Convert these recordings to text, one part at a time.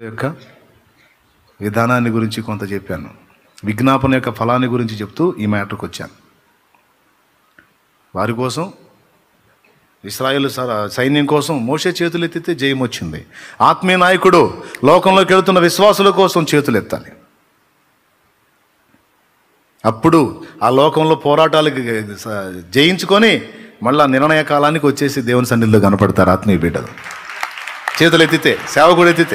యొక్క విధానాన్ని గురించి కొంత చెప్పాను విజ్ఞాపన యొక్క ఫలాన్ని గురించి చెప్తూ ఈ మ్యాటర్కి వచ్చాను వారి కోసం ఇస్రాయేల్ స- సైన్యం కోసం మోసే చేతులు ఎత్తితే జయం వచ్చింది ఆత్మీయ నాయకుడు లోకంలోకి వెళుతున్న విశ్వాసుల కోసం చేతులు ఎత్తాలి అప్పుడు ఆ లోకంలో పోరాటాలకు స- జయించుకొని మళ్ళా నిర్ణయ కాలానికి వచ్చేసి దేవుని సన్నిధిలో కనపడతారు ఆత్మీయ బిడ్డలు చేతులు ఎత్తితే సేవకుడు ఎత్తితే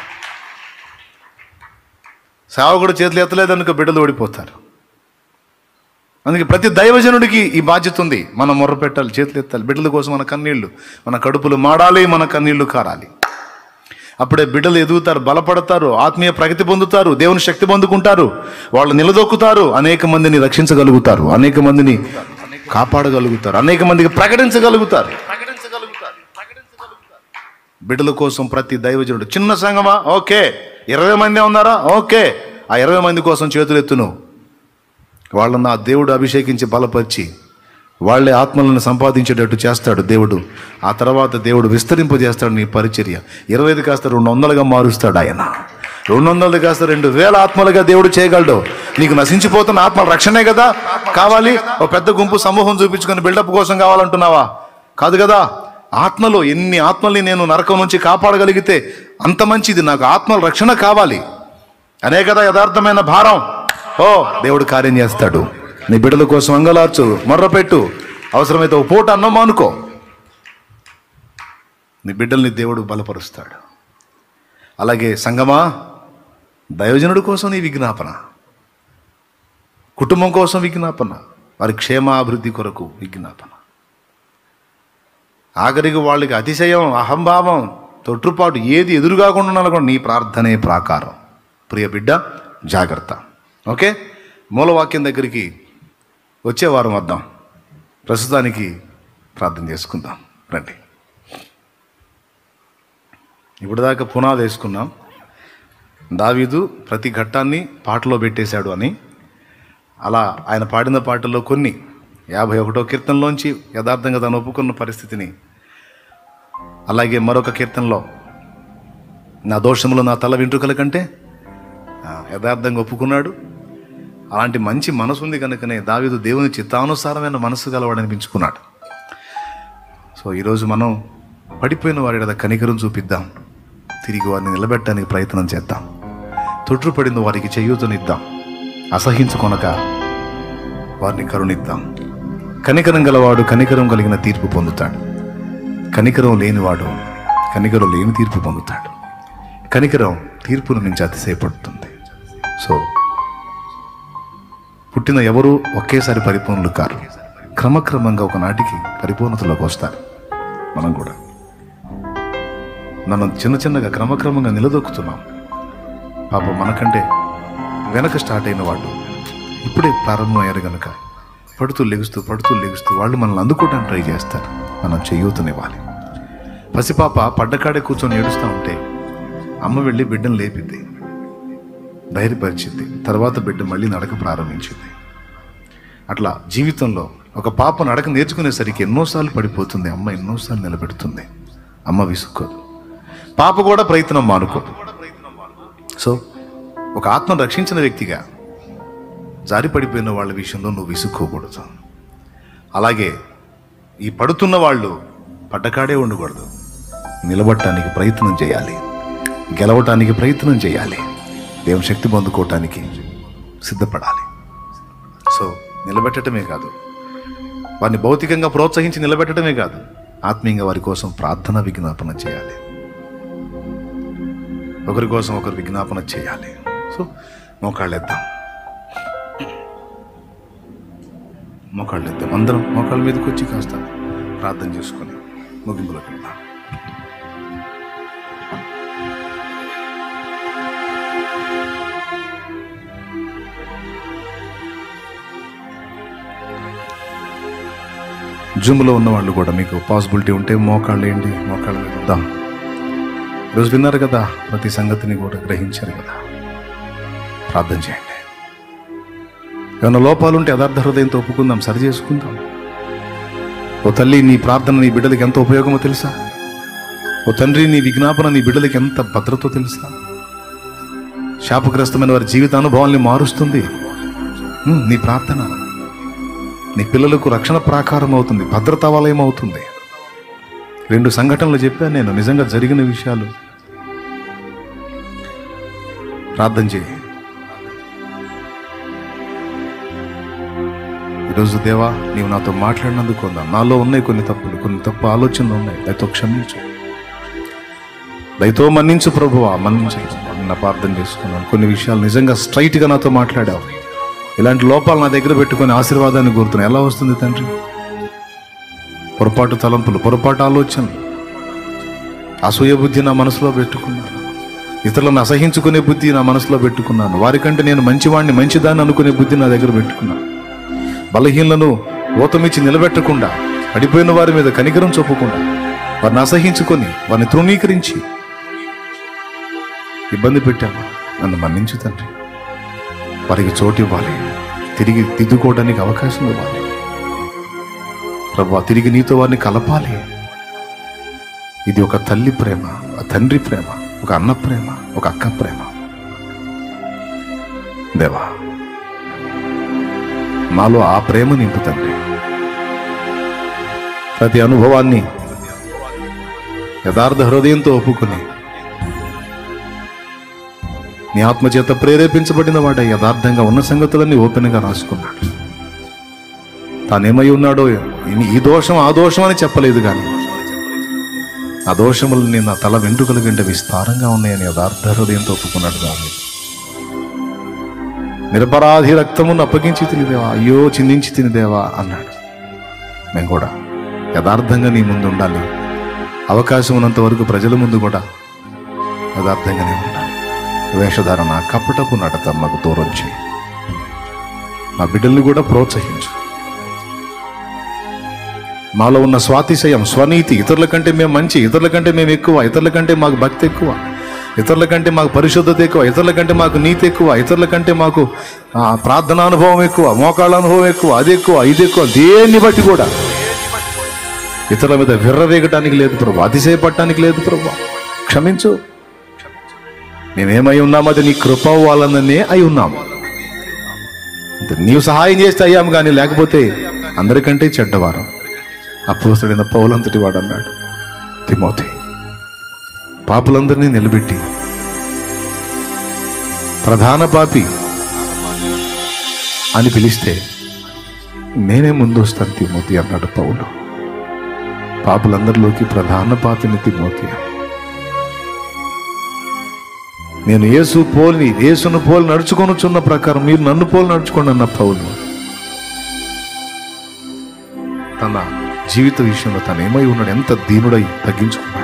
సేవకుడు చేతులు ఎత్తలేదనుకో బిడ్డలు ఓడిపోతారు అందుకే ప్రతి దైవజనుడికి ఈ బాధ్యత ఉంది మనం మొర్ర పెట్టాలి చేతులు ఎత్తాలి బిడ్డల కోసం మన కన్నీళ్లు మన కడుపులు మాడాలి మన కన్నీళ్లు కారాలి అప్పుడే బిడ్డలు ఎదుగుతారు బలపడతారు ఆత్మీయ ప్రగతి పొందుతారు దేవుని శక్తి పొందుకుంటారు వాళ్ళు నిలదొక్కుతారు అనేక మందిని రక్షించగలుగుతారు అనేక మందిని కాపాడగలుగుతారు అనేక మందికి ప్రకటించగలుగుతారు బిడ్డల కోసం ప్రతి దైవజనుడు చిన్న సంఘమా ఓకే ఇరవై మంది ఉన్నారా ఓకే ఆ ఇరవై మంది కోసం చేతులు ఎత్తును వాళ్ళని నా దేవుడు అభిషేకించి బలపరిచి వాళ్ళే ఆత్మలను సంపాదించేటట్టు చేస్తాడు దేవుడు ఆ తర్వాత దేవుడు విస్తరింపజేస్తాడు నీ పరిచర్య ఇరవై ఐదు కాస్త రెండు వందలుగా మారుస్తాడు ఆయన రెండు వందలు కాస్త రెండు వేల ఆత్మలుగా దేవుడు చేయగలడు నీకు నశించిపోతున్న ఆత్మల రక్షణే కదా కావాలి ఓ పెద్ద గుంపు సమూహం చూపించుకొని బిల్డప్ కోసం కావాలంటున్నావా కాదు కదా ఆత్మలో ఎన్ని ఆత్మల్ని నేను నరకం నుంచి కాపాడగలిగితే అంత మంచిది నాకు ఆత్మల రక్షణ కావాలి అనే కదా యథార్థమైన భారం ఓ దేవుడు కార్యం చేస్తాడు నీ బిడ్డల కోసం అంగలార్చు మొర్రపెట్టు అవసరమైతే ఒక పూట అన్నం అనుకో నీ బిడ్డల్ని దేవుడు బలపరుస్తాడు అలాగే సంగమా దైవజనుడి కోసం నీ విజ్ఞాపన కుటుంబం కోసం విజ్ఞాపన వారి క్షేమాభివృద్ధి కొరకు విజ్ఞాపన ఆఖరికి వాళ్ళకి అతిశయం అహంభావం తొట్టుపాటు ఏది ఎదురుగాకుండా ఉండాలి కూడా నీ ప్రార్థనే ప్రాకారం ప్రియ బిడ్డ జాగ్రత్త ఓకే మూలవాక్యం దగ్గరికి వచ్చే వారం వద్దాం ప్రస్తుతానికి ప్రార్థన చేసుకుందాం రండి ఇప్పుడు దాకా పునాది వేసుకున్నాం దావీదు ప్రతి ఘట్టాన్ని పాటలో పెట్టేశాడు అని అలా ఆయన పాడిన పాటల్లో కొన్ని యాభై ఒకటో కీర్తనలోంచి యథార్థంగా తను ఒప్పుకున్న పరిస్థితిని అలాగే మరొక కీర్తనలో నా దోషములు నా తల వెంట్రుకల కంటే ఆ, యథార్థంగా ఒప్పుకున్నాడు అలాంటి మంచి మనసు ఉంది కనుకనే దావీదు దేవుని చిత్తానుసారమైన మనసు గలవాడనిపించుకున్నాడు సో ఈరోజు మనం పడిపోయిన వారి మీద కనికరం చూపిద్దాం తిరిగి వారిని నిలబెట్టడానికి ప్రయత్నం చేద్దాం తొట్టుపడిన వారికి చేయూతనిద్దాం అసహించుకొనక వారిని కరుణిద్దాం కనికరం గలవాడు కనికరం కలిగిన తీర్పు పొందుతాడు కనికరం లేనివాడు కనికరం లేని తీర్పు పొందుతాడు కనికరం తీర్పును మించి అతిశయపడుతుంది సో పుట్టిన ఎవరు ఒకేసారి పరిపూర్ణులు కారు క్రమక్రమంగా ఒకనాటికి పరిపూర్ణతలోకి వస్తారు మనం కూడా మనం చిన్న చిన్నగా క్రమక్రమంగా నిలదొక్కుతున్నాం పాపం మనకంటే వెనక స్టార్ట్ అయిన వాళ్ళు ఇప్పుడే ప్రారంభమయ్యారు కనుక పడుతూ లెగుస్తూ పడుతూ లెగుస్తూ వాళ్ళు మనల్ని అందుకోవడానికి ట్రై చేస్తారు మనం చేయూతనివ్వాలి పసిపాప పడ్డకాడే కూర్చొని ఏడుస్తూ ఉంటే అమ్మ వెళ్ళి బిడ్డను లేపింది ధైర్యపరిచింది తర్వాత బిడ్డ మళ్ళీ నడక ప్రారంభించింది అట్లా జీవితంలో ఒక పాప నడక నేర్చుకునేసరికి ఎన్నోసార్లు పడిపోతుంది అమ్మ ఎన్నోసార్లు నిలబెడుతుంది అమ్మ విసుక్కోదు పాప కూడా ప్రయత్నం మానుకోదు సో ఒక ఆత్మను రక్షించిన వ్యక్తిగా జారి పడిపోయిన వాళ్ళ విషయంలో నువ్వు విసుక్కోకూడదు అలాగే ఈ పడుతున్న వాళ్ళు పడ్డకాడే ఉండకూడదు నిలబడటానికి ప్రయత్నం చేయాలి గెలవటానికి ప్రయత్నం చేయాలి దేవుని శక్తి పొందుకోవటానికి సిద్ధపడాలి సో నిలబెట్టడమే కాదు వారిని భౌతికంగా ప్రోత్సహించి నిలబెట్టడమే కాదు ఆత్మీయంగా వారి కోసం ప్రార్థన విజ్ఞాపన చేయాలి ఒకరి కోసం ఒకరు విజ్ఞాపన చేయాలి సో మోకాళ్ళేద్దాం మోకాళ్ళేద్దాం అందరం మోకాళ్ళ మీదకి వచ్చి కాస్త ప్రార్థన చేసుకొని ముగింపులోకి వెళ్దాం జూమ్లో ఉన్న వాళ్ళు కూడా మీకు పాసిబిలిటీ ఉంటే మోకాళ్ళు ఏంటి మోకాళ్ళ మీద ఉందాం ఈరోజు విన్నారు కదా ప్రతి సంగతిని కూడా గ్రహించారు కదా ప్రార్థన చేయండి ఏమైనా లోపాలుంటే యథార్థ హృదయంతో ఒప్పుకుందాం సరి చేసుకుందాం ఓ తల్లి నీ ప్రార్థన నీ బిడ్డలకి ఎంత ఉపయోగమో తెలుసా ఓ తండ్రి నీ విజ్ఞాపన నీ బిడ్డలకి ఎంత భద్రతో తెలుసా శాపగ్రస్తమైన వారి జీవిత అనుభవాల్ని మారుస్తుంది ఉమ్, నీ ప్రార్థన నీ పిల్లలకు రక్షణ ప్రాకారం అవుతుంది భద్రతా వలయం అవుతుంది రెండు సంఘటనలు చెప్పాను నేను నిజంగా జరిగిన విషయాలు ప్రార్థన చేయి ఈరోజు దేవా నీవు నాతో మాట్లాడినందుకు ఉందా నాలో ఉన్నాయి కొన్ని తప్పులు కొన్ని తప్పు ఆలోచనలు ఉన్నాయి దయతో క్షమించు దయతో మన్నించు ప్రభువా మన్నించు నా ప్రార్థన చేసుకున్నాను కొన్ని విషయాలు నిజంగా స్ట్రైట్గా నాతో మాట్లాడావు ఇలాంటి లోపాలు నా దగ్గర పెట్టుకొని ఆశీర్వాదాన్ని కోరుతున్నాను ఎలా వస్తుంది తండ్రి పొరపాటు తలంపులు పొరపాటు ఆలోచనలు అసూయ బుద్ధి నా మనసులో పెట్టుకున్నాను ఇతరులను అసహించుకునే బుద్ధి నా మనసులో పెట్టుకున్నాను వారికంటే నేను మంచివాడిని మంచిదాన్ని అనుకునే బుద్ధి నా దగ్గర పెట్టుకున్నాను బలహీనలను ఓతమిచ్చి నిలబెట్టకుండా పడిపోయిన వారి మీద కనికరం చూపకుండా వారిని అసహించుకొని వారిని తృణీకరించి ఇబ్బంది పెట్టాను నన్ను మన్నించు తండ్రి వారికి చోటు ఇవ్వాలి తిరిగి దిద్దుకోవడానికి అవకాశం ఇవ్వాలి ప్రభా తిరిగి నీతో వారిని కలపాలి ఇది ఒక తల్లి ప్రేమ ఒక తండ్రి ప్రేమ ఒక అన్న ప్రేమ ఒక అక్క ప్రేమ దేవా నాలో ఆ ప్రేమ నింపు తండ్రి ప్రతి అనుభవాన్ని యథార్థ హృదయంతో ఒప్పుకుని నీ ఆత్మచేత ప్రేరేపించబడిన వాడ యథార్థంగా ఉన్న సంగతులన్నీ ఓపెన్గా రాసుకున్నాడు తానేమై ఉన్నాడో ఈ- ఈ దోషం ఆ దోషం అని చెప్పలేదు కానీ ఆ దోషములని నా తల వెంట్రుకల కంటే విస్తారంగా ఉన్నాయని యథార్థ హృదయంతో ఒప్పుకున్నాడు దాన్ని నిరపరాధి రక్తమును అప్పగించి తినిదేవా అయ్యో చిందించి తినిదేవా అన్నాడు మేము కూడా యథార్థంగా నీ ముందు ఉండాలి అవకాశం ఉన్నంత వరకు ప్రజల ముందు కూడా యథార్థంగానే ఉండాలి వేషధారణ కపటపు నడత మాకు దూరం చేయి మా బిడ్డల్ని కూడా ప్రోత్సహించు మాలో ఉన్న స్వాతిశయం స్వనీతి ఇతరుల కంటే మేము మంచి ఇతరుల కంటే మేము ఎక్కువ ఇతరుల కంటే మాకు భక్తి ఎక్కువ ఇతరుల కంటే మాకు పరిశుద్ధత ఎక్కువ ఇతరుల కంటే మాకు నీతి ఎక్కువ ఇతరుల కంటే మాకు ఆ, ప్రార్థనా అనుభవం ఎక్కువ మోకాళ్ళ అనుభవం ఎక్కువ అది ఎక్కువ ఇది ఎక్కువ దేన్ని బట్టి కూడా ఇతరుల మీద విర్రవేగటానికి లేదు ప్రభు అతిశయపడటానికి లేదు ప్రభు క్షమించు మేమేమై ఉన్నామో అది నీ కృప వాళ్ళనే అయి ఉన్నాము అంతే. నీవు సహాయం చేస్తే అయ్యాము కానీ లేకపోతే అందరికంటే చెడ్డవారం అపోసడైన పౌలంతటి వాడు అన్నాడు తిమోతి పాపులందరినీ నిలబెట్టి ప్రధాన పాపి అని పిలిస్తే నేనే ముందు వస్తాను తిమోతి అన్నాడు పౌలు పాపులందరిలోకి ప్రధాన పాపిని తిమోతి నేను యేసు పోల్ని యేసును పోలి నడుచుకొనుచున్న ప్రకారం మీరు నన్ను పోలి నడుచుకోండి అన్న పౌలు తన జీవిత విషయంలో తను ఏమై ఉన్నాడు ఎంత దీనుడై తగ్గించుకున్నాడు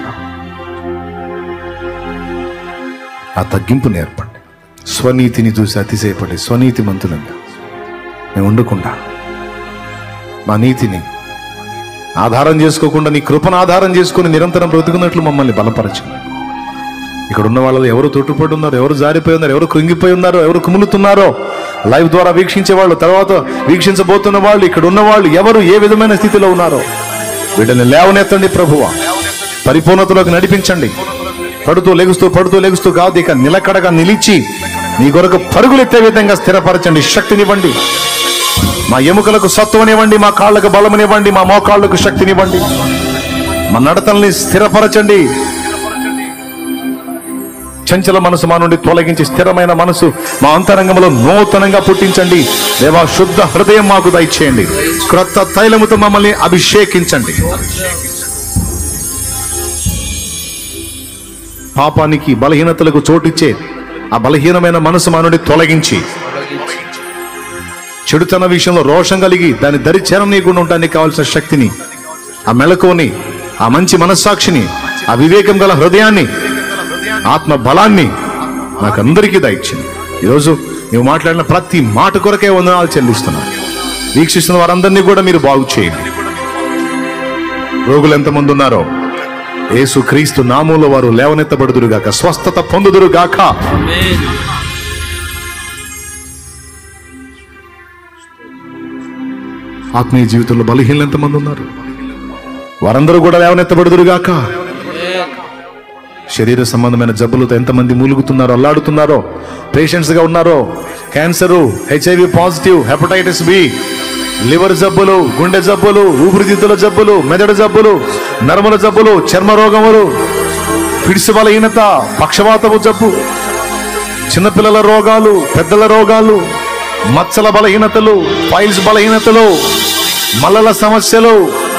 ఆ తగ్గింపు నేర్పండి స్వనీతిని చూసి అతిశయపడి స్వనీతి మంతులంగా మేము ఉండకుండా మా నీతిని ఆధారం చేసుకోకుండా నీ కృపను ఆధారం చేసుకుని నిరంతరం బ్రతుకున్నట్లు మమ్మల్ని బలపరచండి ఇక్కడ ఉన్న వాళ్ళలో ఎవరు తొట్టుపడి ఉన్నారు ఎవరు జారిపోయి ఉన్నారు ఎవరు కృంగిపోయి ఉన్నారో ఎవరు కుములుతున్నారో లైవ్ ద్వారా వీక్షించే వాళ్ళు తర్వాత వీక్షించబోతున్న వాళ్ళు ఇక్కడ ఉన్న వాళ్ళు ఎవరు ఏ విధమైన స్థితిలో ఉన్నారో వీటిని లేవనెత్తండి ప్రభువ పరిపూర్ణతలోకి నడిపించండి పడుతూ లెగుస్తూ పడుతూ లెగుస్తూ కాదు ఇక నిలకడగా నిలిచి నీ కొరకు పరుగులెత్తే విధంగా స్థిరపరచండి శక్తినివ్వండి మా ఎముకలకు సత్వనివ్వండి మా కాళ్ళకు బలమునివ్వండి మా మోకాళ్ళకు శక్తినివ్వండి మా నడతల్ని స్థిరపరచండి చంచల మనసు మా నుండి తొలగించి స్థిరమైన మనసు మా అంతరంగంలో నూతనంగా పుట్టించండి దేవా శుద్ధ హృదయం మాకు దయచేయండి క్రొత్త తైలముతో మమ్మల్ని అభిషేకించండి పాపానికి బలహీనతలకు చోటిచ్చే ఆ బలహీనమైన మనసు మా నుండి తొలగించి చెడుతన విషయంలో రోషం కలిగి దాని దరి చేరనీయకుండా ఉండడానికి కావాల్సిన శక్తిని ఆ మెళకువని ఆ మంచి మనస్సాక్షిని ఆ వివేకం గల హృదయాన్ని ఆత్మ బలాన్ని నాకందరికీ దయచింది ఈరోజు నువ్వు మాట్లాడిన ప్రతి మాట కొరకే వందనాలు చెల్లిస్తున్నాను వీక్షిస్తున్న వారందరినీ కూడా మీరు బాగు చేయండి రోగులు ఎంతమంది ఉన్నారో యేసు క్రీస్తు నామంలో వారు లేవనెత్తబడుదురుగాక స్వస్థత పొందుదురుగాక ఆత్మీయ జీవితంలో బలహీనలు ఎంతమంది ఉన్నారు వారందరూ కూడా లేవనెత్తబడుదురుగాక శరీర సంబంధమైన జబ్బులతో ఎంతమంది మూలుగుతున్నారో అల్లాడుతున్నారో పేషెంట్స్గా ఉన్నారో cancer HIV positive hepatitis B liver జబ్బులు గుండె జబ్బులు ఊపిరితిత్తుల జబ్బులు మెదడు జబ్బులు నరముల జబ్బులు చర్మ రోగములు ఫిడ్స్ బలహీనత పక్షవాతపు జబ్బు చిన్నపిల్లల రోగాలు పెద్దల రోగాలు మచ్చల బలహీనతలు ఫైల్స్ బలహీనతలు మల్లల సమస్యలు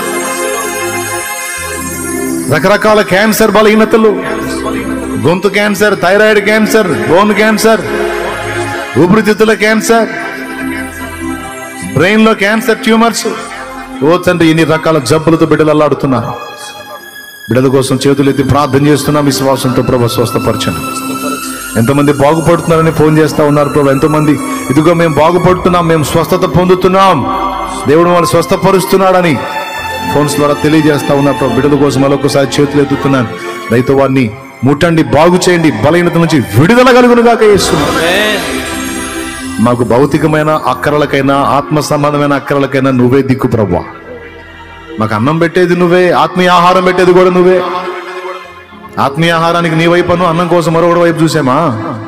రకరకాల క్యాన్సర్ బలహీనతలు గొంతు cancer thyroid cancer bone cancer ఊపిరితిత్తుల క్యాన్సర్ బ్రెయిన్ లో క్యాన్సర్ ట్యూమర్స్ ఓ తండ్రి ఎన్ని రకాల జబ్బులతో బిడ్డలు అల్లాడుతున్నారు బిడ్డల కోసం చేతులు ఎత్తి ప్రార్థన చేస్తున్నాం విశ్వాసంతో ప్రభు స్వస్థపరచండి ఎంతమంది బాగుపడుతున్నారని ఫోన్ చేస్తా ఉన్నారు ప్రభు ఎంతమంది ఇదిగో మేము బాగుపడుతున్నాం మేము స్వస్థత పొందుతున్నాం దేవుడు వాళ్ళు స్వస్థపరుస్తున్నాడని ఫోన్స్ ద్వారా తెలియజేస్తా ఉన్నారు ప్రభు బిడ్డల కోసం మరొకసారి చేతులు ఎత్తుతున్నాను దయతో వారిని ముట్టండి బాగు చేయండి బలహీనత నుంచి విడుదల కలుగునుగాక చేస్తున్నాం మాకు భౌతికమైన అక్కరలకైనా ఆత్మ సంబంధమైన అక్కరలకైనా నువ్వే దిక్కు ప్రభా మాకు అన్నం పెట్టేది నువ్వే ఆత్మీయ ఆహారం పెట్టేది కూడా నువ్వే ఆత్మీయ ఆహారానికి నీ వైపును అన్నం కోసం మరొకటి వైపు చూసామా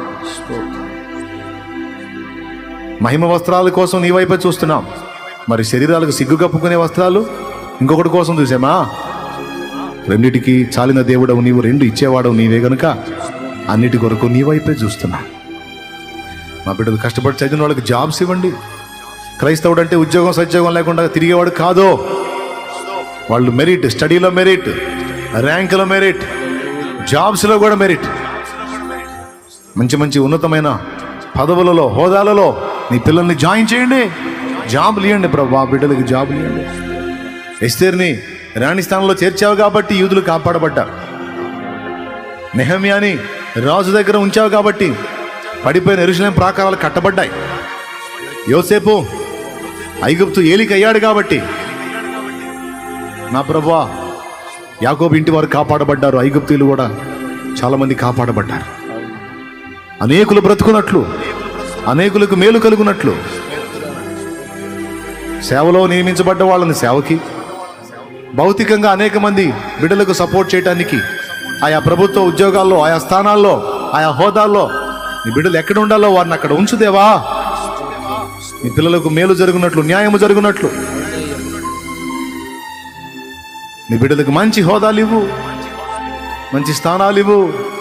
మహిమ వస్త్రాల కోసం నీ వైపే చూస్తున్నాం మరి శరీరాలకు సిగ్గు కప్పుకునే వస్త్రాలు ఇంకొకటి కోసం చూసామా రెండిటికి చాలిన దేవుడవు నీవు రెండు ఇచ్చేవాడవు నీవే గనుక అన్నిటి కొరకు నీ వైపే చూస్తున్నా మా బిడ్డలు కష్టపడి చదివిన వాళ్ళకి జాబ్స్ ఇవ్వండి క్రైస్తవుడు అంటే ఉద్యోగం సద్యోగం లేకుండా తిరిగేవాడు కాదు వాళ్ళు మెరిట్ స్టడీలో మెరిట్ ర్యాంకులో మెరిట్ జాబ్స్లో కూడా మెరిట్ మంచి మంచి ఉన్నతమైన పదవులలో హోదాలలో నీ పిల్లల్ని జాయిన్ చేయండి జాబులు ఇవ్వండి ప్రభు ఆ బిడ్డలకి జాబులు ఇవ్వండి ఎస్తేర్ని రాణి స్థానంలో చేర్చావు కాబట్టి యూదులు కాపాడబడ్డారు నెహమ్యాని రాజు దగ్గర ఉంచావు కాబట్టి పడిపోయిన ఎరుసలేం ప్రాకారాలు కట్టబడ్డాయి యోసేపు ఐగుప్తు ఏలికి అయ్యాడు కాబట్టి నా ప్రభా యాకోబు ఇంటి వారు కాపాడబడ్డారు ఐగుప్తీయులు కూడా చాలా మంది కాపాడబడ్డారు అనేకులు బ్రతుకున్నట్లు అనేకులకు మేలు కలుగునట్లు సేవలో నియమించబడ్డ వాళ్ళని సేవకి భౌతికంగా అనేక మంది బిడ్డలకు సపోర్ట్ చేయడానికి ఆయా ప్రభుత్వ ఉద్యోగాల్లో ఆయా స్థానాల్లో ఆయా హోదాల్లో నీ బిడ్డలు ఎక్కడ ఉండాలో వారిని అక్కడ ఉంచుదేవా నీ పిల్లలకు మేలు జరుగునట్లు న్యాయము జరుగునట్లు నీ బిడ్డలకు మంచి హోదాలు ఇవ్వు మంచి స్థానాలు ఇవ్వు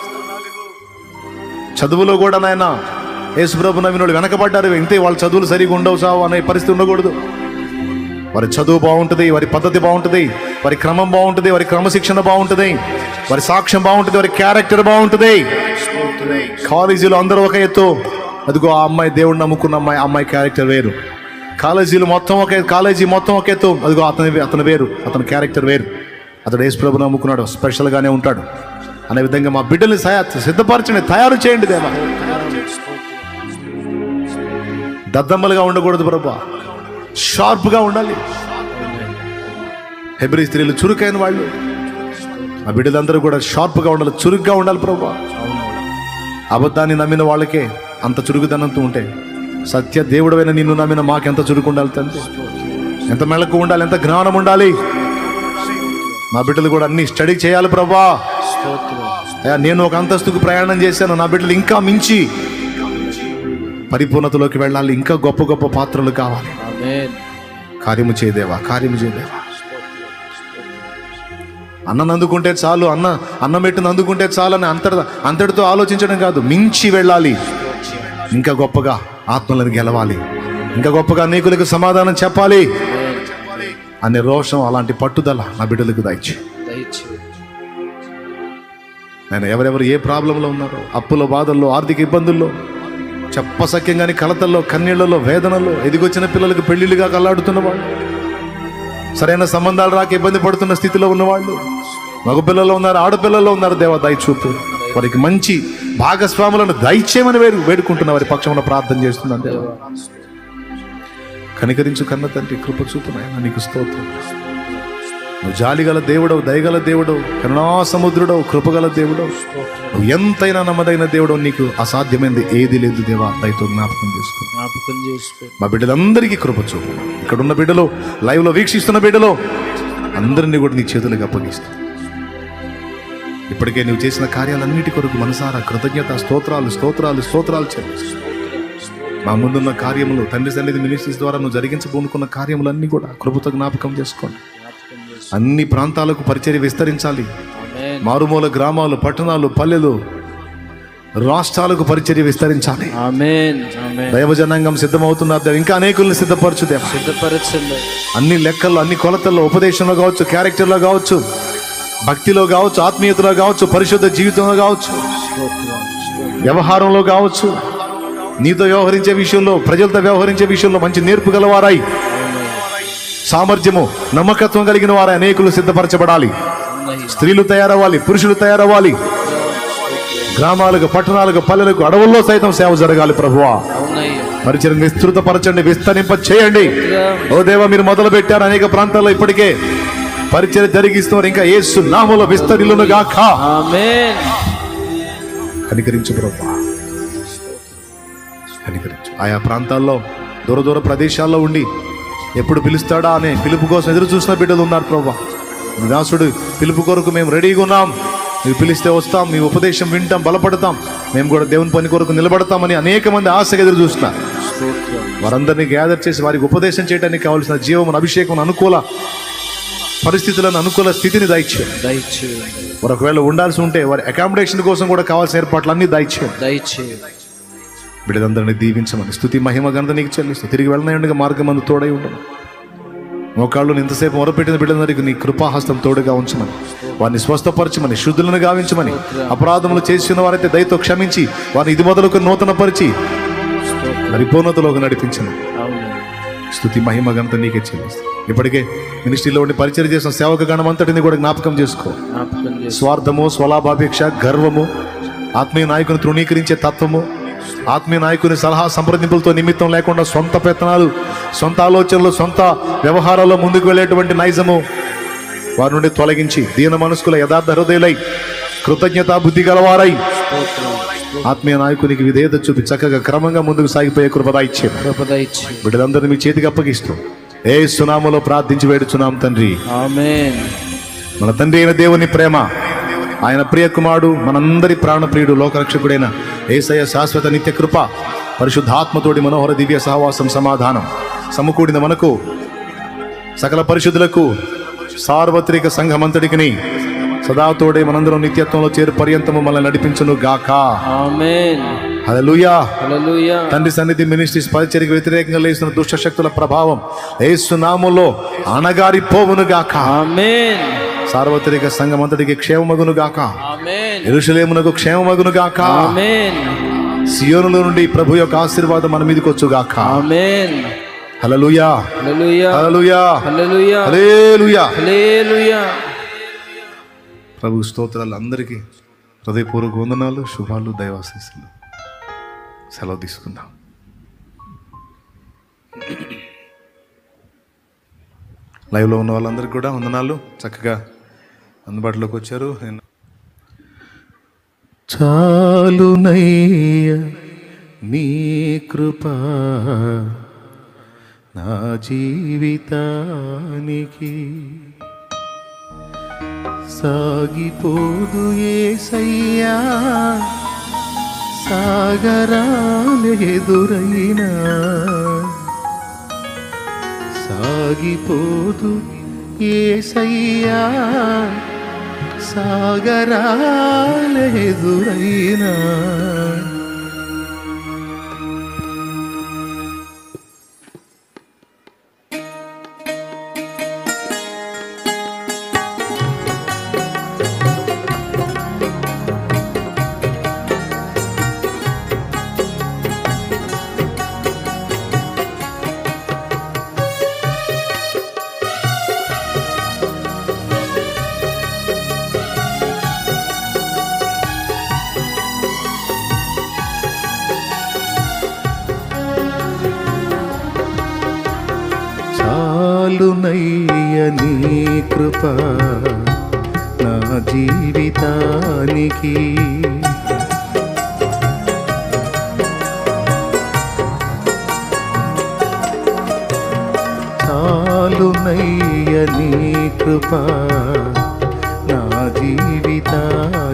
చదువులో కూడా నాయన యేసుప్రభు నమ్మిన వాళ్ళు వెనకబడ్డారు ఇంతే వాళ్ళ చదువులు సరిగా ఉండవు సావు అనే పరిస్థితి ఉండకూడదు వారి చదువు బాగుంటుంది వారి పద్ధతి బాగుంటుంది వారి క్రమం బాగుంటుంది వారి క్రమశిక్షణ బాగుంటుంది వారి సాక్ష్యం బాగుంటుంది వారి క్యారెక్టర్ బాగుంటుంది కాలేజీలో అందరూ ఒక ఎత్తు అదిగో ఆ అమ్మాయి దేవుడిని నమ్ముకున్న అమ్మాయి ఆ అమ్మాయి క్యారెక్టర్ వేరు కాలేజీలు మొత్తం ఒక కాలేజీ మొత్తం ఒక ఎత్తు అదిగో అతని అతను వేరు అతని క్యారెక్టర్ వేరు అతడు యేసు ప్రభు నమ్ముకున్నాడు స్పెషల్గానే ఉంటాడు అనే విధంగా మా బిడ్డల్ని సయా- సిద్ధపరచండి తయారు చేయండి దేవా దద్దమ్మలుగా ఉండకూడదు ప్రభా షార్ప్గా ఉండాలి హెబ్రి స్త్రీలు చురుకైన వాళ్ళు ఆ బిడ్డలందరూ కూడా షార్ప్గా ఉండాలి చురుగ్గా ఉండాలి ప్రభా అబద్ధాన్ని నమ్మిన వాళ్ళకే అంత చురుకుదనంతో ఉంటే సత్య దేవుడైన నిన్ను నమ్మిన మాకెంత చురుకు ఉండాలి తండ్రి ఎంత మెళకు ఉండాలి ఎంత జ్ఞానం ఉండాలి మా బిడ్డలు కూడా అన్ని స్టడీ చేయాలి ప్రభా అయ్యా నేను ఒక అంతస్తుకు ప్రయాణం చేశాను నా బిడ్డలు ఇంకా మించి పరిపూర్ణతలోకి వెళ్ళాలి ఇంకా గొప్ప గొప్ప పాత్రలు కావాలి కార్యము చేయదేవా కార్యము చేయదేవా అన్నం అందుకుంటే చాలు అన్న అన్నం పెట్టిన అందుకుంటే చాలు అని అంతటి అంతటితో ఆలోచించడం కాదు మించి వెళ్ళాలి ఇంకా గొప్పగా ఆత్మలను గెలవాలి ఇంకా గొప్పగా అనేకులకు సమాధానం చెప్పాలి అనే రోషం అలాంటి పట్టుదల నా బిడ్డలకు దయచి నేను ఎవరెవరు ఏ ప్రాబ్లంలో ఉన్నారో అప్పుల బాధల్లో ఆర్థిక ఇబ్బందుల్లో చెప్పసక్యంగాని కలతల్లో కన్నీళ్లలో వేదనలో ఎదిగొచ్చిన పిల్లలకు పెళ్లిళ్ళుగా కల్లాడుతున్న వాళ్ళు సరైన సంబంధాలు రాక ఇబ్బంది పడుతున్న స్థితిలో ఉన్నవాళ్ళు మగపిల్లల్లో ఉన్నారు ఆడపిల్లల్లో ఉన్నారు దేవ దయచూపు వారికి మంచి భాగస్వాములను దయచేయమని వేడు వేడుకుంటున్న వారి పక్షమున ప్రార్థన చేస్తున్నాను దేవ కనికరించు కన్న తండ్రి కృప చూపు నాయన నీకు స్తోత్రం నువ్వు జాలిగల దేవుడవు దయగల దేవుడవు కరుణా సముద్రుడవు కృపగల దేవుడవు నువ్వు ఎంతైనా నమ్మదైన దేవుడవు నీకు అసాధ్యమైనది ఏది లేదు దేవా దయతో జ్ఞాపకం చేసుకో జ్ఞాపకం చేసుకో మా బిడ్డలందరికీ కృప చూపు ఇక్కడ ఉన్న బిడ్డలు లైవ్ లో వీక్షిస్తున్న బిడ్డలు అందరినీ కూడా నీ చేతులకు అప్పగిస్తా ఇప్పటికే నువ్వు చేసిన కార్యాలన్నిటి కొరకు మనసారా కృతజ్ఞత స్తోత్రాలు స్తోత్రాలు స్తోత్రాలు చెల్లిస్తూ మా ముందున్న కార్యములు తండ్రి సన్నిధి మినిస్ట్రీస్ ద్వారా నువ్వు జరిగించబోనుకున్న కార్యములన్నీ కూడా కృపతో జ్ఞాపకం చేసుకోండి అన్ని ప్రాంతాలకు పరిచర్య విస్తరించాలి ఆమేన్ మారుమూల గ్రామాలు పట్టణాలు పల్లెలు రాష్ట్రాలకు పరిచర్య విస్తరించాలి ఆమేన్ ఆమేన్ దైవజనాంగం సిద్ధమవుతున్నారు దేవా. ఇంకా అనేకుల్ని సిద్ధపరచుదేమా సిద్ధపరచండి అన్ని లెక్కల్లో అన్ని కొలతల్లో ఉపదేశంలో కావచ్చు క్యారెక్టర్లో కావచ్చు భక్తిలో కావచ్చు ఆత్మీయతలో కావచ్చు పరిశుద్ధ జీవితంలో కావచ్చు వ్యవహారంలో కావచ్చు నీతో వ్యవహరించే విషయంలో ప్రజలతో వ్యవహరించే విషయంలో మంచి నేర్పు గలవారై సామర్థ్యము నమ్మకత్వం కలిగిన వారై అనేకులు సిద్ధపరచబడాలి అవునయ్య స్త్రీలు తయారవ్వాలి పురుషులు తయారవ్వాలి గ్రామాలకు పట్టణాలకు పల్లెలకు అడవుల్లో సైతం సేవ జరగాలి ప్రభువా అవునయ్య పరిచయం విస్తృతపరచండి విస్తరింప చేయండి ఓ దేవా మీరు మొదలు పెట్టారు అనేక ప్రాంతాల్లో ఇప్పటికే పరిచయం జరిగిస్తున్నారు ఇంకా ఏసు నామలో విస్తరిల్లును గాక ఆమేన్ కనికరించు ప్రభు కనికరించు ఆయా ప్రాంతాల్లో దూర దూర ప్రదేశాల్లో ఉండి ఎప్పుడు పిలుస్తాడా అనే పిలుపు కోసం ఎదురు చూసిన బిడ్డలు ఉన్నారు ప్రభు మీ దాసుడు పిలుపు కొరకు మేము రెడీగా ఉన్నాం మీరు పిలిస్తే వస్తాం మీ ఉపదేశం వింటాం బలపడతాం మేము కూడా దేవుని పని కొరకు నిలబడతామని అనేక మంది ఆశగా ఎదురు చూస్తున్నారు స్తోత్రం వారందరినీ గ్యాదర్ చేసి వారికి ఉపదేశం చేయడానికి కావాల్సిన జీవమును అభిషేకం అనుకూల పరిస్థితులను అనుకూల స్థితిని దయచేయండి దయచేయండి వారు ఒకవేళ ఉండాల్సి ఉంటే వారి అకామిడేషన్ కోసం కూడా కావాల్సిన ఏర్పాట్లన్నీ దయచేయండి దయచేయండి బిడ్డలందరినీ దీవించమని స్థుతి మహిమ ఘనత నీకు చెల్లిస్తూ తిరిగి వెళ్ళనయుండగా మార్గం అందు తోడై ఉండను మోకాళ్ళు ఇంతసేపు మొరపెట్టిన బిడ్డలందరికీ నీ కృపాహస్తం తోడుగా ఉంచమని వారిని స్వస్థపరచమని శుద్ధులను గావించమని అపరాధములు చేసిన వారైతే దయతో క్షమించి వారిని ఇది మొదలుకు నూతనపరిచి స్తోత్రం పరిపూర్ణతలోకి నడిపించను అవును స్థుతి మహిమ ఘనత నీకే చెల్లిస్తాను ఇప్పటికే మినిస్ట్రీలో ఉండి పరిచయం చేసిన సేవక గణం అంతటిని కూడా జ్ఞాపకం చేసుకో జ్ఞాపకం చేసి స్వార్థము స్వలాభాపేక్ష గర్వము ఆత్మీయ నాయకుని తృణీకరించే తత్వము ఆత్మీయ నాయకుని సలహా సంప్రదింపులతో నిమిత్తం లేకుండా సొంత పెత్తనాలు సొంత ఆలోచనలు సొంత వ్యవహారాల్లో ముందుకు వెళ్ళేటువంటి నైజము వారి నుండి తొలగించి దీన మనస్కుల యథార్థ హృదయులై కృతజ్ఞత బుద్ధి గలవారై స్తోత్రం ఆత్మీయ నాయకునికి విధేయత చూపి చక్కగా క్రమంగా ముందుకు సాగిపోయే కృపద ఇచ్చే కృప దయచేయండి బిడ్డలందరినీ మీ చేతికి అప్పగిస్తూ ఏ సునామలో ప్రార్థించి వేడుచున్నాం తండ్రి ఆమేన్ మన తండ్రి అయిన దేవుని ప్రేమ ఆయన ప్రియ కుమారుడు మనందరి ప్రాణప్రియుడు లోకరక్షకుడైన ఏసయ శాశ్వత నిత్య కృప పరిశుద్ధాత్మతోటి మనోహర దివ్య సహవాసం సమాధానం సమకూడిన మనకు సకల పరిశుద్ధులకు సార్వత్రిక సంఘమంతటికిని సదా తోడే మనందరం నిత్యత్వంలో చేరు పర్యంతము మనల్ని నడిపించును గాక ఆమేన్ హల్లెలూయా హల్లెలూయా తండ్రి సన్నిధి మినిస్ట్రీస్ పరిచర్యకు వ్యతిరేకంగా లేచిన దుష్ట శక్తుల ప్రభావం ఏసునామంలో అణగారిపోవును గాక ఆమేన్ సార్వత్రిక సంఘమంతటికి క్షేమమగును గాక ఆమేన్ ఎరుషలేమునకు క్షేమమగును గాక ఆమేన్ సియోనుల నుండి ప్రభు యొక్క ఆశీర్వాదం మన మీదకి వచ్చు గాక ఆమేన్ హల్లెలూయా హల్లెలూయా హల్లెలూయా హల్లెలూయా హల్లెలూయా హల్లెలూయా ప్రభు స్తోత్రాలు అందరికీ హృదయపూర్వక వందనాలు శుభాలు దైవాశీస్సులు సెలవు తీసుకుందాం లైవ్లో ఉన్న వాళ్ళందరికీ కూడా వందనాలు చక్కగా అందుబాటులోకి వచ్చారు నేను చాలునయ్య నీ కృప నా జీవితానికి సాగిపోదు ఏసయ్యా సాగరాలెదురైనా సాగిపోదు ఏసయ్యా సాగరాలెదురైనా చాలునయ్య నీ కృప నా జీవితానికి చాలునయ్య నీ కృప నా జీవితానికి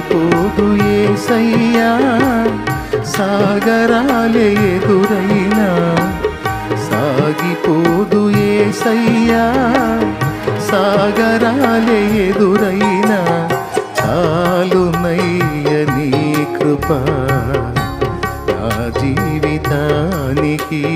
సాగిపోదు ఏసయ్యా సాగరాలే ఎదురైనా సాగిపోదు ఏసయ్యా సాగరాలే ఎదురైనా చాలునయ్య నీ కృప నా జీవితానికి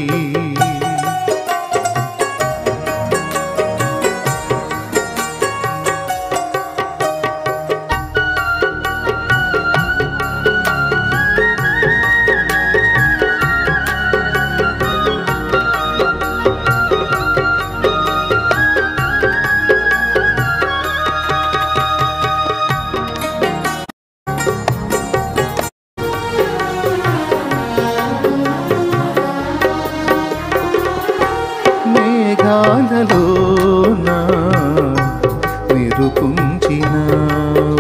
మేఘాలలో నా నిరుపుంచినావు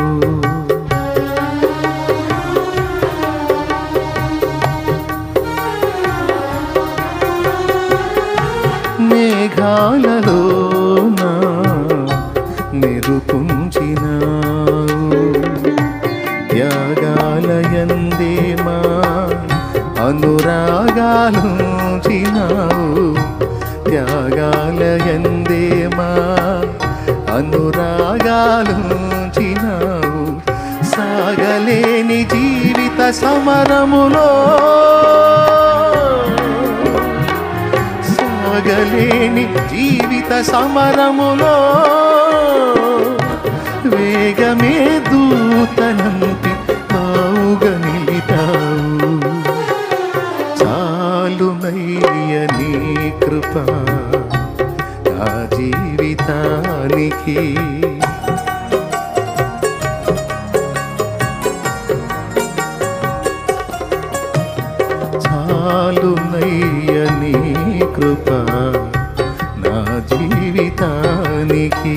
మేఘాలలో నా నిరుపుంచినావు త్యాగాలయందేమా అనురాగాలుంచినావు త్యాగాలయందేమా అనురాగాలుంచినావు సాగలేని జీవిత సమరములో సాగలేని జీవిత సమరములో వేగమే దూతనంపి తావుగా నిలితావు చాలునయ్య నీ కృప నా జీవితానికి చాలునయ్య నీ కృప నా జీవితానికి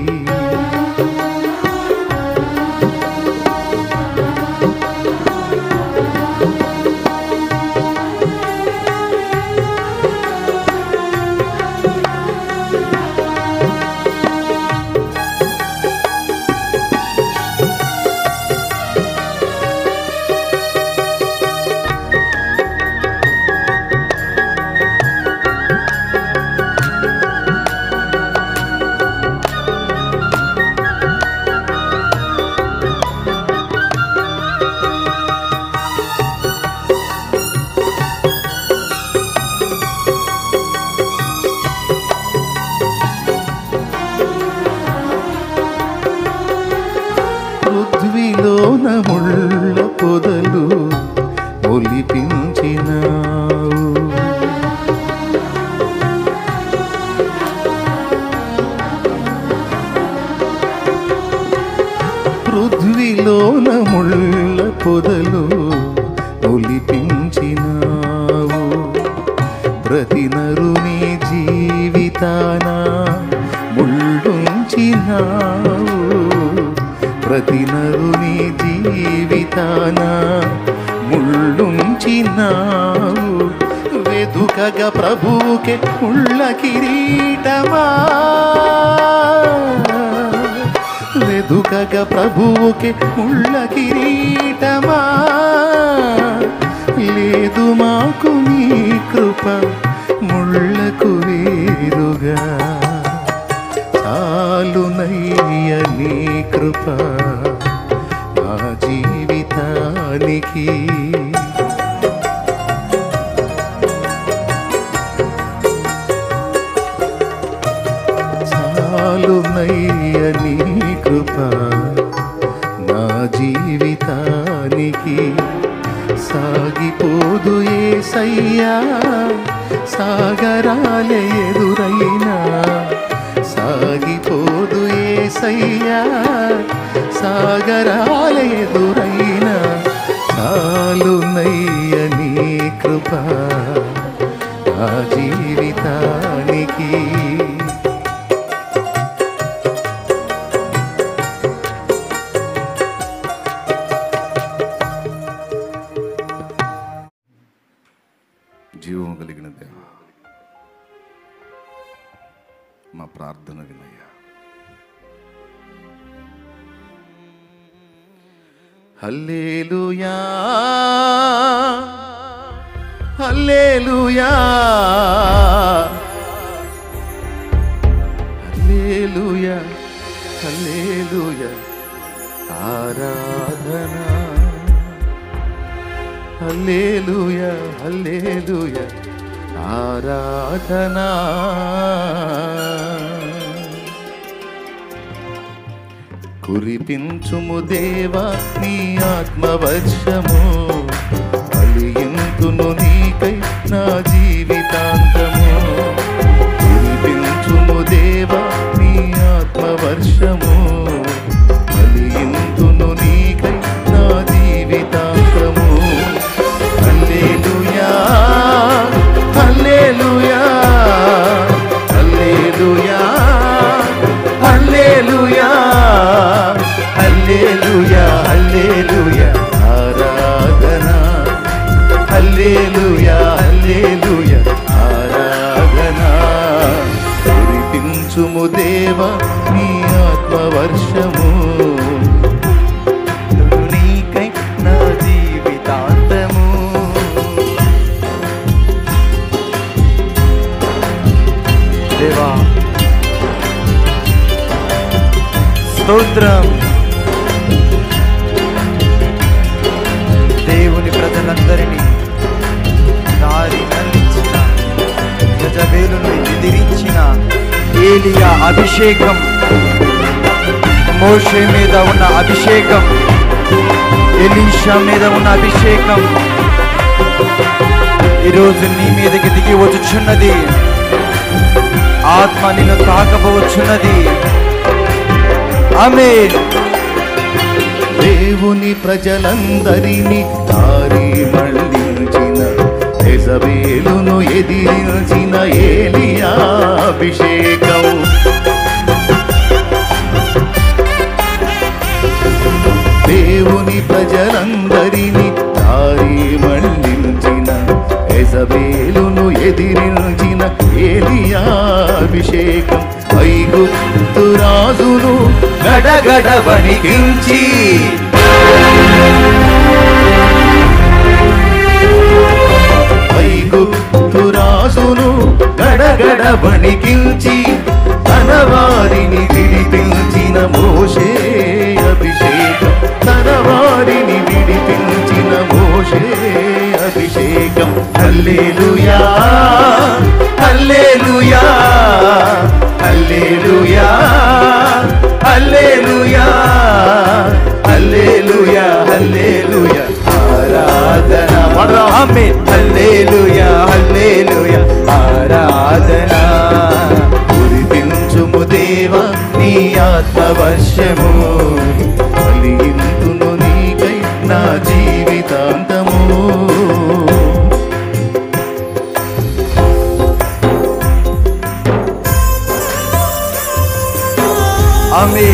పృథ్వీలోన ముళ్ళ పొదలు ఒలిపించినావు పృథ్వీలోన ముళ్ళ పొదలు ఒలిపించినావు ప్రతి నరుని జీవితాన ముళ్ళుంచినావు ప్రతి నరుని జీవితాన ముళ్ళుంచినావు వెదుకగా ప్రభువుకే ముళ్ళ కిరీటమా వెదుకగా ప్రభువుకి ముళ్ళ కిరీటమా లేదు మాకు నీ కృప ముళ్ళకు వేరుగా చాలునయ్య నీ కృప మా జీవితానికి చాలునయ్య నీ కృప నా జీవితానికి సాగిపోదు ఏసయ్యా సాగరాలే ఎదురైనా సాగిపోదు ఏసయ్యా సాగరాలే ఎదురైనా చాలునయ్య నీ కృప నా జీవితానికి జీవము కలిగిన దేవ మా ప్రార్థన వినయ్యా హల్లేలుయా హల్లేలుయా హల్లేలుయా హల్లేలుయా ఆరాధన హల్లేలుయా హల్లేలుయా ఆరాధన కురిపించుము దేవా నీ ఆత్మవర్షము అలియంతును నీకై నా జీవితాంతము కురిపించుము దేవా నీ ఆత్మవర్షము అలియంతును నీకై నా జీవితాంతము హల్లెలూయా హల్లెలూయా హల్లెలూయా హల్లెలూయా హల్లెలూయా హల్లెలూయా ఆరాధన హల్లెలూయా హల్లెలూయా ఆరాధన కురిపించుము దేవా నీ ఆత్మవర్షము నీకై నా జీవితాంతము దేవా స్తోత్రం దేవుని ప్రజలందరినీ దారి మళ్లించిన యజబేలును ఎదిరించిన ఏలియా అభిషేకం మోషే మీద ఉన్న అభిషేకం ఎలీషా మీద ఉన్న అభిషేకం ఈరోజు నీ మీదకి దిగి వచ్చుచున్నది ఆత్మ నిన్ను తాకబోచున్నది ఆమె దేవుని ప్రజలందరినీ దారి మళ్ళించిన ఎజబేలును ఎదిరించిన ఏలియా అభిషేకం దేవుని ప్రజలందరినీ దారి మళ్ళించిన ఎజబేలును ఎదిరించిన ఏలియా అభిషేకం ఐగుప్తు రాజును గడగడ వణికించి ఐగుప్తు రాజును గడగడ వణికించి తన వారిని విడిపించిన మోషే అభిషేకం తన వారిని విడిపించిన మోషే అభిషేకం hallelujah hallelujah hallelujah hallelujah hallelujah hallelujah ఆరాధన పాడరా. ఆమె హల్లేలుయా హల్లేలుయా ఆరాధన కురిపించుము దేవా నీ ఆత్మవర్షము కలిగింతును నీకై నా జీవితాంతము ఆమె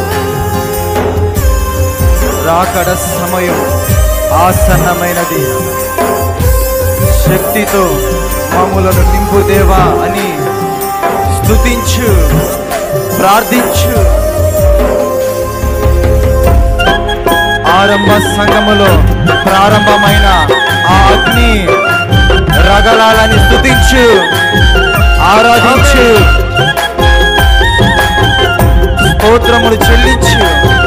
రాకడ సమయం ఆసన్నమైనది శక్తితో మామూలను నింపు దేవా అని స్తుతించు ప్రార్థించు ఆరంభ సంఘములో ప్రారంభమైన ఆ అగ్ని రగలాలని స్తుతించు ఆరాధించు స్తోత్రములు చెల్లించు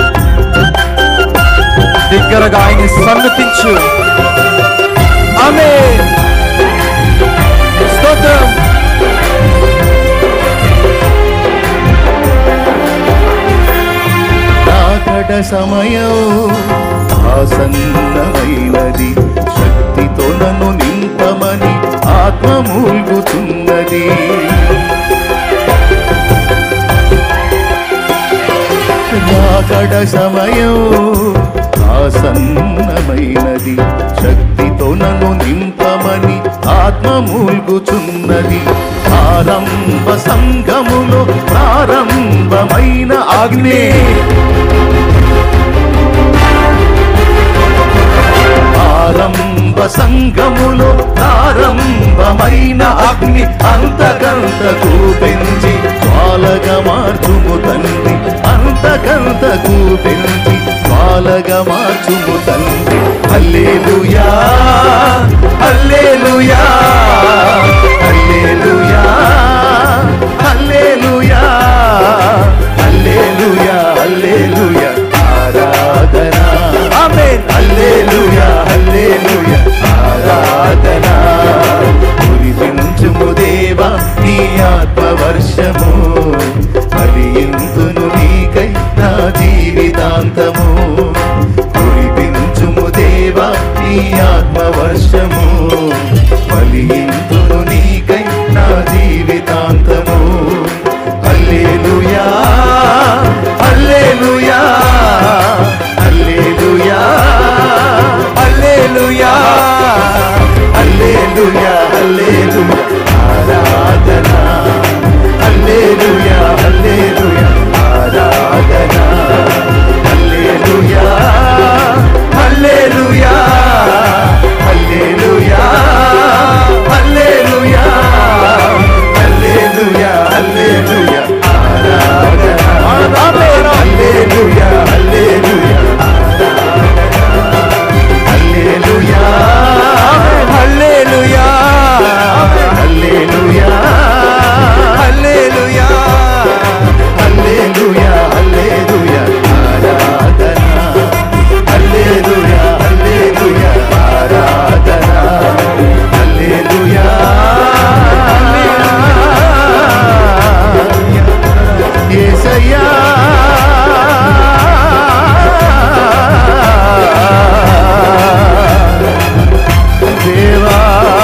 దగ్గరగా ఆయన సన్నతించు ఆమె స్తోత్రం రాకడ సమయం ఆసన్నమైనది శక్తితో నన్ను నింపమని ఆత్మ మూల్గుతున్నది రాకడ సమయం ఆసన్నమైనది శక్తితో నన్ను నింపమని ఆత్మ మూల్గుచున్నది ఆరంభ సంఘములో ప్రారంభమైన ఆగ్నే ఆరంభ సంఘములో ప్రారంభమైన అగ్ని అంతకంతకు పెంచి జ్వాలగా మార్చుము తండ్రి అంత అంతకంతకు పెంచి పాలగా మార్చుము తండ్రి hallelujah hallelujah hallelujah hallelujah hallelujah hallelujah ఆరాధన ఆమేన్ హల్లేలుయా హల్లేలుయా ఆరాధన కురిపించుము దేవా నీ ఆత్మవర్షము ఫలింతును నీకై నా జీవితాంతము కురిపించుము దేవా నీ ఆత్మవర్షము ఫలింతును నీకై నా జీవితాంతము hallelujah hallelujah hallelujah hallelujah hallelujah hallelujah ఆరాధన హల్లేలుయా హల్లేలుయా ఆరాధన hallelujah hallelujah hallelujah hallelujah hallelujah hallelujah ఆరాధన hallelujah hallelujah hallelujah hallelujah hallelujah hallelujah hallelujah hallelujah ఆరాధన హల్లేలుయా హల్లేలుయా ఆరాధన హల్లేలుయా యేసయ్యా దేవా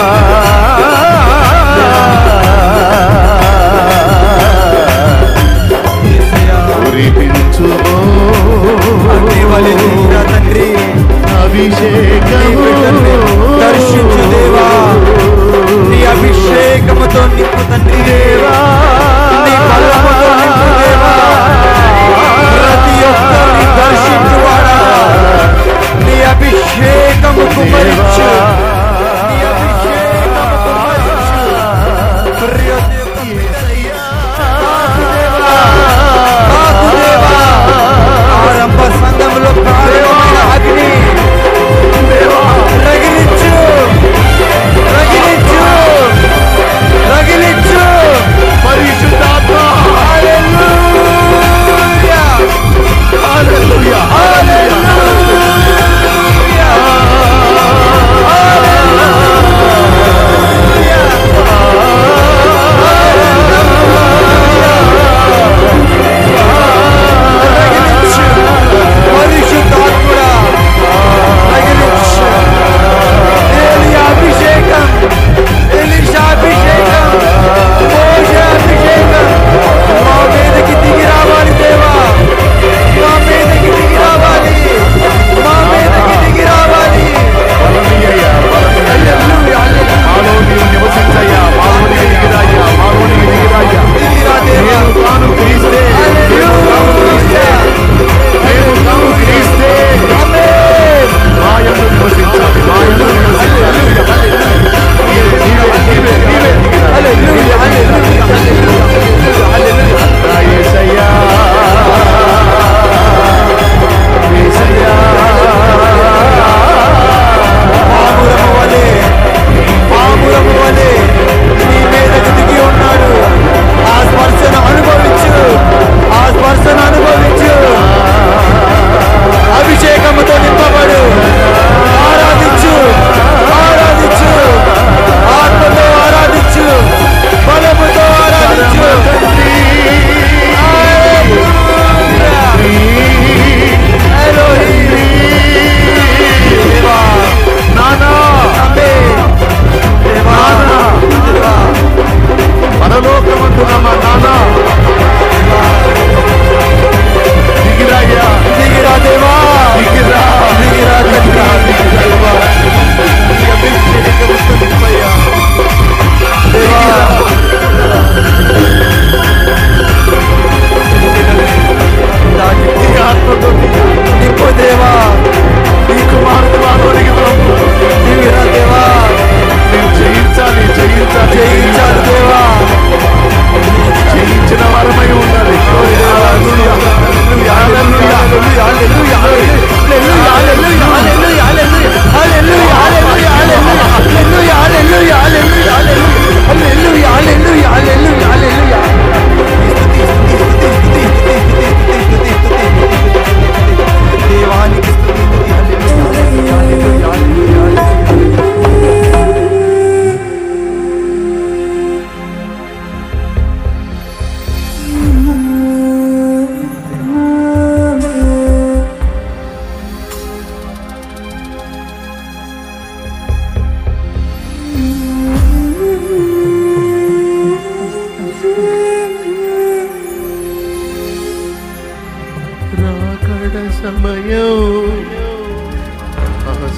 కురిపించుమో తండ్రి అభిషేకము దర్శించు దేవా నీ అభిషేకముతో నింపు తండ్రి దేవా నీ బలముతో నింపు దేవా ప్రతి ఒక్కరిని దర్శించువాడా నీ అభిషేకము కుమరించు నీ అభిషేకము కుమరించు ప్రతి ఒక్క బిడ్డలయ్యా. కాకు దేవా ఆరంభ సంఘంలో ప్రారంభమైన అగ్ని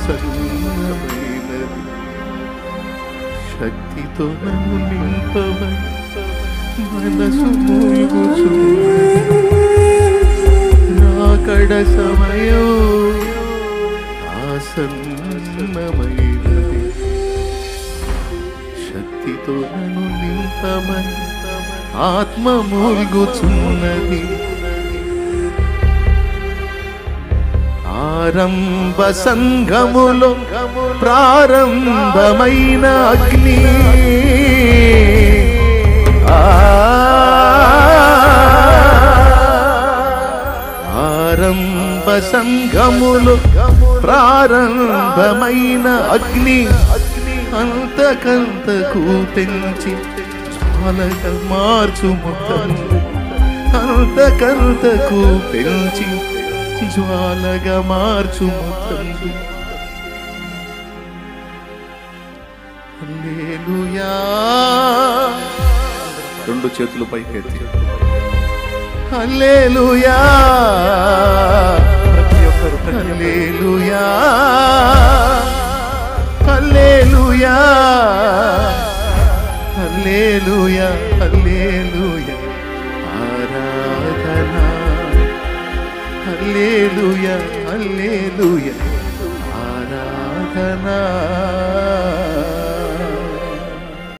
ఆసన్నమైనది శక్తితో నన్ను నింపమని మనసు మూగుచున్నది రాకడ సమయం ఆసన్నమైనది శక్తితో నన్ను నింపమని ఆత్మ మూల్గుచున్నది ఆరంభ సంఘములో ప్రారంభమైన అగ్ని ఆ ఆరంభ సంఘములు ప్రారంభమైన అగ్ని అంతకంతకు పెంచి జ్వాలగా మార్చుము తండ్రి అంతకంతకు పెంచి జ్వాలగా మార్చుము తండ్రి హల్లెలూయా రెండు చేతులు పైకెత్తి హల్లెలూయా ప్రతి ఒక్కరు హల్లెలూయా హల్లెలూయా హల్లెలూయా హల్లెలూయా ఆరాధన హల్లెలూయా హల్లెలూయా ఆరాధన